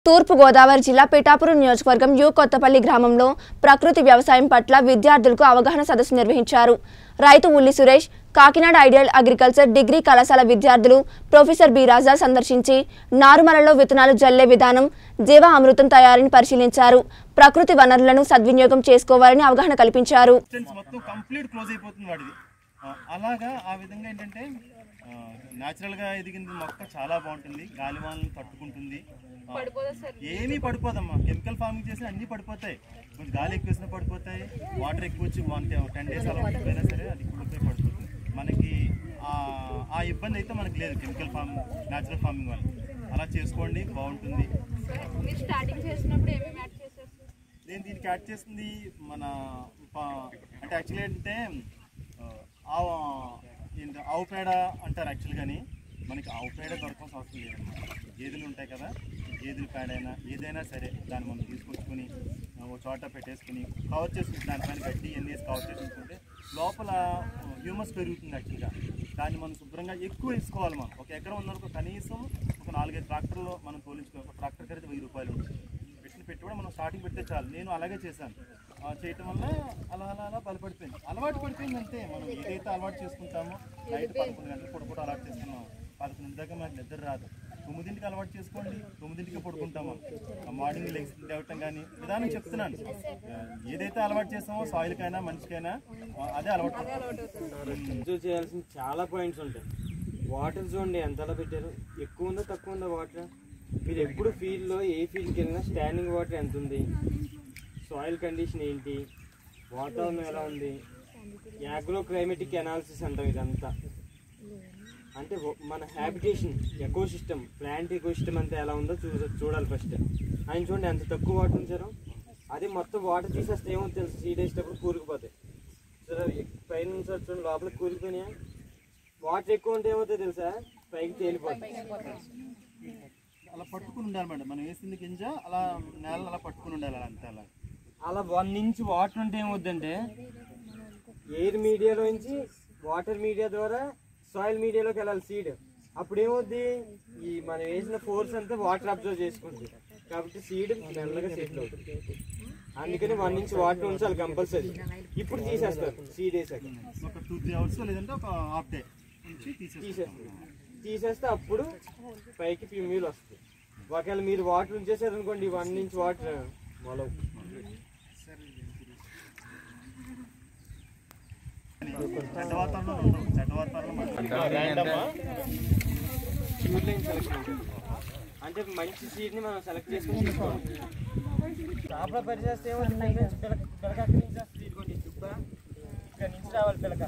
తూర్పు గోదావరి జిల్లా పిఠాపురం నియోజకవర్గం యు కొత్తపల్లి గ్రామంలో ప్రకృతి వ్యవసాయం పట్ల విద్యార్థులకు అవగాహన సదస్సు నిర్వహించారు రైతు ఉల్లి Suresh Kakinada ideal agriculture degree కళాశాల విద్యార్థులు ప్రొఫెసర్ బి రాజా సందర్శించి నారుమలలో విత్తనాలు జల్లే విధానం జీవ అమృతం తయారీని పరిశీలించారు ప్రకృతి వనరులను సద్వినియోగం చేసుకోవాలని అవగాహన కల్పించారు డిస్టెన్స్ మొత్తం కంప్లీట్ క్లోజ్ అయిపోతుంది వాడిది ఆ, అలాగా ఆ విధంగా ఏంటంటే న్యాచురల్గా ఎదిగింది మొక్క చాలా బాగుంటుంది గాలివానలు తట్టుకుంటుంది ఆ, ఏమీ పడిపోదమ్మా కెమికల్ ఫార్మింగ్ చేసి అన్నీ పడిపోతాయి కొంచెం గాలి ఎక్కువ వేసినా పడిపోతాయి వాటర్ ఎక్కువ వచ్చి వన్ టెన్ డేస్ అలా ఉండిపోయినా సరే అది కుళ్ళిపోయి పడిపోతుంది మనకి ఆ- ఆ ఇబ్బంది అయితే మనకి లేదు కెమికల్ ఫార్మ్ న్యాచురల్ ఫార్మింగ్ వల్ల అలా చేసుకోండి బాగుంటుంది మీరు స్టార్టింగ్ చేసినప్పుడు ఏమేమి యాడ్ చేసేస్తారు నేను దీనికి యాడ్ చేసింది మన ప- అంటే యాక్చువల్లీ ఏంటంటే ఆ, ఆవు ఏంటి ఆవు పేడ అంటారు యాక్చువల్ కానీ మనకి ఆవు పేడ దొరకాల్సిన అవసరం లేదన్నమాట గేదెలు ఉంటాయి కదా గేదెల పేడ అయినా ఏదైనా సరే దాన్ని మనం తీసుకొచ్చుకొని ఆ, ఒక చోట పెట్టేసుకుని కవర్ చేసుకుని దానిపైన గడ్డి ఎన్ని వేసి కవర్ చేసుకుంటే లోపల హ్యూమస్ పెరుగుతుంది యాక్చువల్గా దాన్ని మనం శుభ్రంగా ఎక్కువ వేసుకోవాలి మనం ఒక ఎకరం ఉన్నప్పుడు కనీసం ఒక నాలుగైదు ట్రాక్టర్లో మనం తోలించుకోవాలి ఒక ట్రాక్టర్ ఖరీదు వెయ్యి రూపాయలు ఉంటుంది పెట్టిన పెట్టుబడి మనం స్టార్టింగ్ పెడితే చాలు నేను అలాగే చేశాను ఆ, చేయటం వల్ల అలా అలా అలా బలపడిపోయింది అలవాటు పడిపోయింది అంతే మనం ఏదైతే అలవాటు చేసుకుంటామో నైట్ పదకొండు గంటలు పడుకోవడం అలవాటు చేసుకున్నాం పదకొండు దాకా మనకు నిద్ర రాదు తొమ్మిదింటికి అలవాటు చేసుకోండి తొమ్మిదింటికి పడుకుంటాము మార్నింగ్ లెగ్స్ లేవటం కానీ విధానం చెప్తున్నాను ఆ, ఏదైతే అలవాటు చేస్తామో సాయిల్కైనా మనిషికైనా ఆ, అదే అలవాటు పడుతుంది. అబ్జర్వ్ చేయాల్సిన చాలా పాయింట్స్ ఉంటాయి వాటర్ చూడండి ఎంతలా పెట్టారు ఎక్కువ ఉందా తక్కువ ఉందా వాటర్ మీరు ఎప్పుడు ఫీల్డ్లో ఏ ఫీల్డ్కి వెళ్ళినా స్టాండింగ్ వాటర్ ఎంత ఉంది సాయిల్ కండిషన్ ఏంటి వాతావరణం ఎలా ఉంది యాగ్రో క్లైమేటిక్ అనాలిసిస్ అంటాం ఇదంతా అంటే వ- మన habitation ecosystem plant ecosystem అంతా ఎలా ఉందో చూ చూడాలి ఫస్ట్ ఆయన చూడండి ఎంత తక్కువ వాటర్ ఉంచారో అది మొత్తం వాటర్ తీసేస్తే ఏమో తెలుసు సీడ్ వేసేటప్పుడు కూరుకుపోతాయి సరే పైన నుంచి చూడండి లోపల కూలిపోయినాయా వాటర్ ఎక్కువ ఉంటే ఏమవుతుంది తెలుసా పైకి తేలిపోతుంది అలా పట్టుకుని ఉండాలి మేడం మనం వేసింది గింజ అలా నేల అలా పట్టుకుని ఉండాలి అలా అంతే అలా అలా వన్ ఇంచ్ వాటర్ ఉంటే ఏమవుద్దంటే ఎయిర్ మీడియాలో నుంచి వాటర్ మీడియా ద్వారా సాయిల్ మీడియాలోకి వెళ్ళాలి సీడ్ అప్పుడు ఏమవుద్ది ఈ మనం వేసిన ఫోర్స్ అంతా వాటర్ అబ్జర్వ్ చేసుకుంటుంది కాబట్టి సీడ్ మెల్లగా సెటిల్ అవుతుంది అందుకని వన్ ఇంచ్ వాటర్ ఉంచాలి కంపల్సరీ ఇప్పుడు తీసేస్తారు సీడ్ వేసాక ఒక టూ త్రీ అవర్స్ లేదంటే ఒక హాఫ్ డే నుంచి తీసేసి తీసేస్తారు తీసేస్తే అప్పుడు పైకి ప్యూమ్యూల్ వస్తుంది ఒకవేళ మీరు వాటర్ ఉంచేసారు అనుకోండి వన్ ఇంచ్ వాటర్ మొలవు చెడ్డ వాతావరణం ఉండవు చెడ్డ వాతావరణం ప్యూర్ లైన్ సెలెక్ట్ అంటే మంచి సీడ్ ని మనం సెలెక్ట్ చేసుకుని తీసుకోవాలి చేపల పరిచేస్తే ఏమవుతుందంటే పిలక పిలక అక్కడి నుంచి వస్తుంది ఇదిగోండి ఈ దుబ్బ ఇక్కడ నుంచి రావాలి పిలక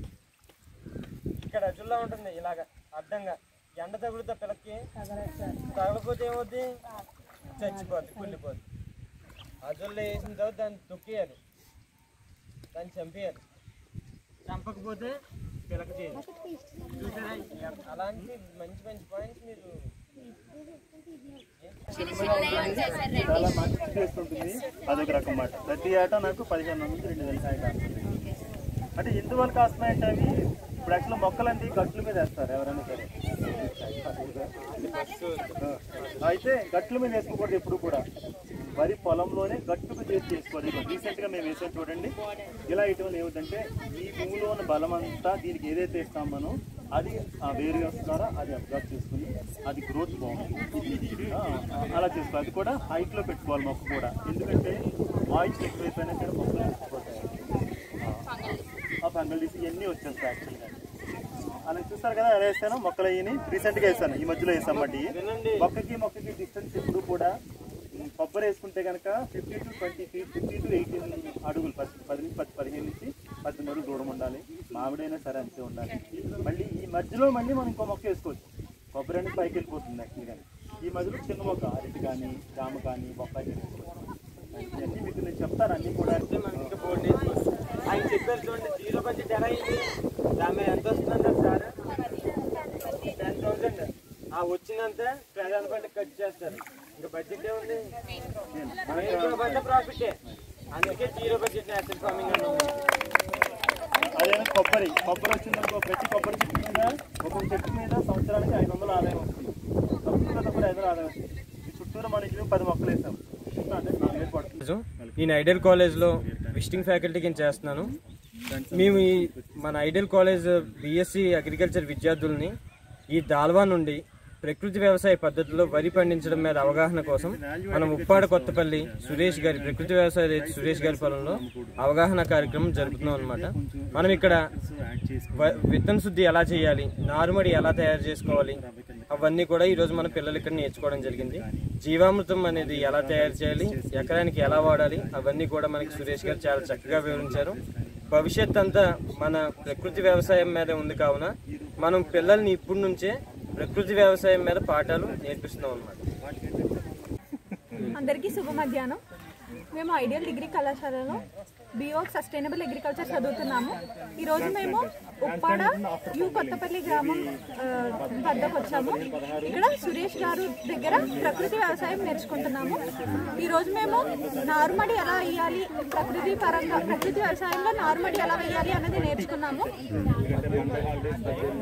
ఇక్కడ అజుల్లా ఉంటుంది ఇలాగ అడ్డంగా ఎండ తగులుతా పిలక్కి తగలపోతే ఏమవుద్ది చచ్చిపోద్ది కుళ్ళిపోద్ది అజుల్లో వేసిన తర్వాత దాన్ని తొక్కేయాలి దాన్ని చంపేయాలి చంపకపోతే పిలక చేయాలి చూసారా అలాంటి మంచి మంచి పాయింట్స్ మీరు చాలా మంచి టేస్ట్ ఉంటుంది అదొక రకం మాట ప్రతి ఏటా నాకు పదిహేను నుంచి రెండు వేల కాయ కాస్తుంది అంటే ఎందువల్ల కాస్తున్నాయంటే అవి ఇప్పుడు యాక్చువల్ మొక్కలన్నీ గట్ల మీద వేస్తారు ఎవరైనా సరే ఆ, అయితే గట్ల మీద వేసుకోకూడదు ఎప్పుడు కూడా వరి పొలంలోనే గట్టుకు చేసి చేసుకోవాలి రీసెంట్ గా మేము వేసాం చూడండి ఇలా వేయటం వల్ల ఏమిటంటే ఈ భూమిలో ఉన్న బలం అంతా దీనికి ఏదైతే వేస్తాం మనం అది ఆ వేరు ద్వారా అది అబ్జర్వ్ చేసుకుని అది గ్రోత్ బాగుంటుంది ఆ, అలా చేసుకోవాలి అది కూడా హైట్ లో పెట్టుకోవాలి మొక్క కూడా ఎందుకంటే ఆయిల్స్ ఎక్కువైపోయినా సరే మొక్కలు చచ్చిపోతాయి ఆ ఫంగల్ డిసీజ్ ఇవన్నీ వచ్చేస్తాయి యాక్చువల్గా అలా చూస్తారు కదా ఎలా వేస్తాను మొక్కలు అయ్యి రీసెంట్గా వేస్తాను ఈ మధ్యలో వేసాం మట్టి వినండి. మొక్కకి మొక్కకి డిస్టెన్స్ ఎప్పుడు కూడా ఉమ్, కొబ్బరి వేసుకుంటే కనుక fifty to twenty feet fifty to eighteen అడుగులు పది పది నుంచి పది పదిహేను నుంచి పద్దెనిమిది అడుగులు దూరం ఉండాలి మామిడైనా సరే అంతే ఉండాలి మళ్ళీ ఈ మధ్యలో మళ్ళీ మనం ఇంకో మొక్క వేసుకోవచ్చు కొబ్బరి అనేది పైకి వెళ్ళిపోతుంది యాక్చువల్గా ఈ మధ్యలో చిన్న మొక్క అరటి కానీ జామ కానీ బొప్పాయి కానీ వేసుకోవచ్చు. ఇవన్నీ మీకు నేను చెప్తాను అన్నీ కూడా అంటే మనకి ఇంకా ఫోర్ డేస్ ఆయన చెప్పారు చూడండి జీరో బడ్జెట్ ఎలా అయింది దాని మీద ఎంత వస్తుందంటారు సార్ టెన్ థౌసండ్ ఆ వచ్చినంత ప్రధాన పంట కట్ చేస్తారు ఇంకా బడ్జెట్ ఏముంది జీరో పంట ప్రాఫిటే అందుకే జీరో బడ్జెట్ నేచురల్ ఫార్మింగ్ అన్నాము అదే కొబ్బరి కొబ్బరి వచ్చిందనుకో ప్రతి కొబ్బరి చెట్టు మీద ఒక్కొక్క చెట్టు మీద సంవత్సరానికి ఐదు వందల ఆదాయం వస్తుంది తక్కువ తక్కువ ఐదు వందల ఆదాయం వస్తుంది ఈ చుట్టూ చుట్టూరు మనకి పది మొక్కలు వేసాం అంటే నాలుగు వేలు పడుతుంది నేను ఐడియల్ కాలేజ్లో విజిటింగ్ ఫ్యాకల్టీ కింద చేస్తున్నాను మేము ఈ మన ఐడియల్ కాలేజ్ బీఎస్సీ అగ్రికల్చర్ విద్యార్థుల్ని ఈ దాల్వా నుండి ప్రకృతి వ్యవసాయ పద్ధతిలో వరి పండించడం మీద అవగాహన కోసం మనం ఉప్పాడ కొత్తపల్లి సురేష్ గారి ప్రకృతి వ్యవసాయ రైతు సురేష్ గారి పొలంలో అవగాహన కార్యక్రమం జరుపుతున్నాం అనమాట మనం ఇక్కడ వ- విత్తన శుద్ధి ఎలా చేయాలి నారుమడి ఎలా తయారు చేసుకోవాలి అవన్నీ కూడా ఈరోజు మన పిల్లలు ఇక్కడ నేర్చుకోవడం జరిగింది జీవామృతం అనేది ఎలా తయారు చేయాలి ఎకరానికి ఎలా వాడాలి అవన్నీ కూడా మనకి సురేష్ గారు చాలా చక్కగా వివరించారు భవిష్యత్ అంతా మన ప్రకృతి వ్యవసాయం మీద ఉంది కావున మనం పిల్లల్ని ఇప్పటి నుంచే ప్రకృతి వ్యవసాయం మీద పాఠాలు నేర్పిస్తున్నాం అన్నమాట అందరికీ శుభ మధ్యాహ్నం మేము ఐడియల్ డిగ్రీ కళాశాలలో బిఓ సస్టైనబుల్ అగ్రికల్చర్ చదువుతున్నాము ఈరోజు మేము ఉప్పాడ యు కొత్తపల్లి గ్రామం ఆ, వద్దకు వచ్చాము ఇక్కడ సురేష్ గారు దగ్గర ప్రకృతి వ్యవసాయం నేర్చుకుంటున్నాము ఈరోజు మేము నారుమడి ఎలా వేయాలి ప్రకృతి పరంగా ప్రకృతి వ్యవసాయంలో నారుమడి ఎలా వేయాలి అనేది నేర్చుకున్నాము